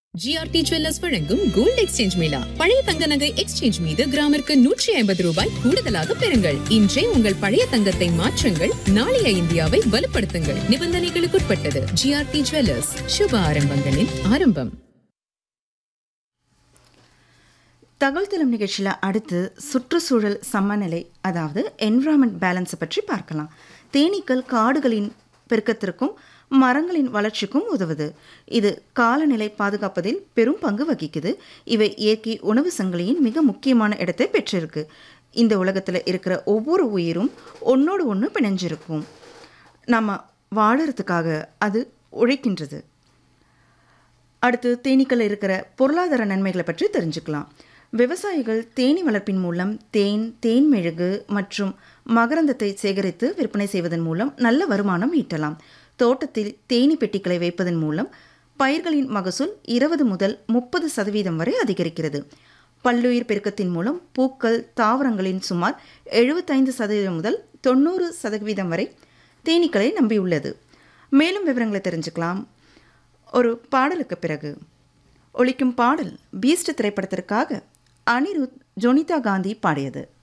GRT jewellers வழங்கும் gold exchange mela பழைய தங்க நகை எக்ஸ்சேஞ்ச் மீது கிராமிற்கு நூற்றி ஐம்பது ரூபாய் கூடுதலாக பெறுங்கள் இன்றே உங்கள் பழைய தங்கத்தை மாற்றுங்கள் நாளைய இந்தியாவை வலுப்படுத்துங்கள் நிபந்தனைகளுக்குட்பட்டது ஜிஆர்டி ஜுவல்லர்ஸ் சுப ஆரம்பங்களின் ஆரம்பம் தகவல் தளம் நிகழ்ச்சியில் அடுத்து சுற்றுச்சூழல் சமநிலை அதாவது என்விரான்மெண்ட் பேலன்ஸை பற்றி பார்க்கலாம் தேனீக்கள் காடுகளின் பெருக்கத்திற்கும் மரங்களின் வளர்ச்சிக்கும் உதவுது இது காலநிலை பாதுகாப்பதில் பெரும் பங்கு வகிக்குது இவை இயற்கை உணவு சங்கிலியின் மிக முக்கியமான இடத்தை பெற்றிருக்கு இந்த உலகத்தில் இருக்கிற ஒவ்வொரு உயிரும் ஒன்னோடு ஒன்று பிணைஞ்சிருக்கும் நம்ம வாழறதுக்காக அது உழைக்கின்றது அடுத்து தேனீக்கள் இருக்கிற பொருளாதார நன்மைகளை பற்றி தெரிஞ்சுக்கலாம் விவசாயிகள் தேனீ வளர்ப்பின் மூலம் தேன் தேன் மெழுகு மற்றும் மகரந்தத்தை சேகரித்து விற்பனை செய்வதன் மூலம் நல்ல வருமானம் ஈட்டலாம் தோட்டத்தில் தேனீ பெட்டிகளை வைப்பதன் மூலம் பயிர்களின் மகசூல் இருபது முதல் முப்பது சதவீதம் வரை அதிகரிக்கிறது பல்லுயிர் பெருக்கத்தின் மூலம் பூக்கள் தாவரங்களின் சுமார் எழுபத்தைந்து சதவீதம் முதல் தொண்ணூறு சதவீதம் வரை தேனீக்களை நம்பியுள்ளது மேலும் விவரங்களை தெரிஞ்சுக்கலாம் ஒரு பாடலுக்கு பிறகு ஒலிக்கும் பாடல் பீஸ்ட் திரைப்படத்திற்காக அனிருத் ஜொனிதா காந்தி பாடியது